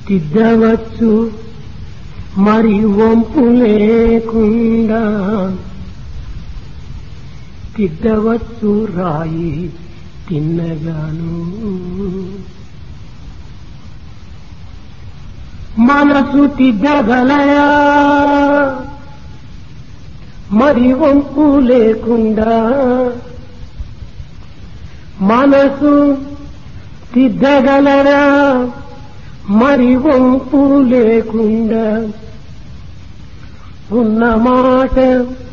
తిద్దవచ్చు మరి వంపు లేకుండా తిద్దవచ్చు రాయి తిన్నగాను మనసు తిద్దగలయా మరి వంపు లేకుండా మనసు తిద్దగలరా మరి వంపు లేకుండా ఉన్న మాట